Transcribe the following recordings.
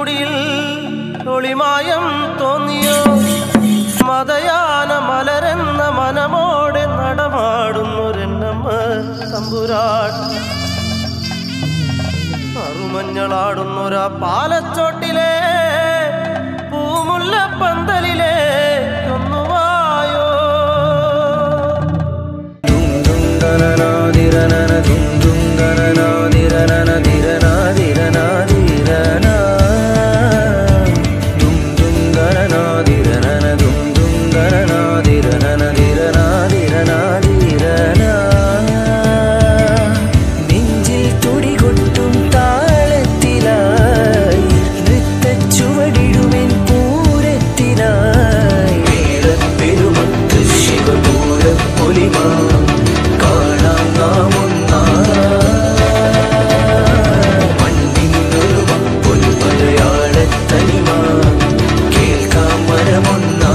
മുടിയിൽ ഒളിമായം തോന്നിയോ മതയാന മലരെന്ന മനമോടെ നടമാടുന്നൊരെന്നമ്മ തമ്പുരാൻ അറുമഞ്ഞളാടുന്നൊരാ പാലച്ചോട്ടിലെ പൂമുല്ല പന്തലിലെ ഒന്നുവായോ നെഞ്ചിൽ തുടികൊട്ടും താളത്തിലായി നൃത്തച്ചുവടിഴുമെൻ പൂരത്തിനായി മേളപ്പെരുമത്ത് ശിവപൂരം പൊലിമാ കാണാം നാം മണ്ണിനൊരു മപ്പൊരു മലയാള തനിമ കേൾക്കാം മനമൊന്നാ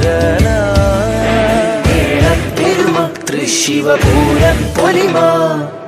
ശിവപൂരം പൊലിമാ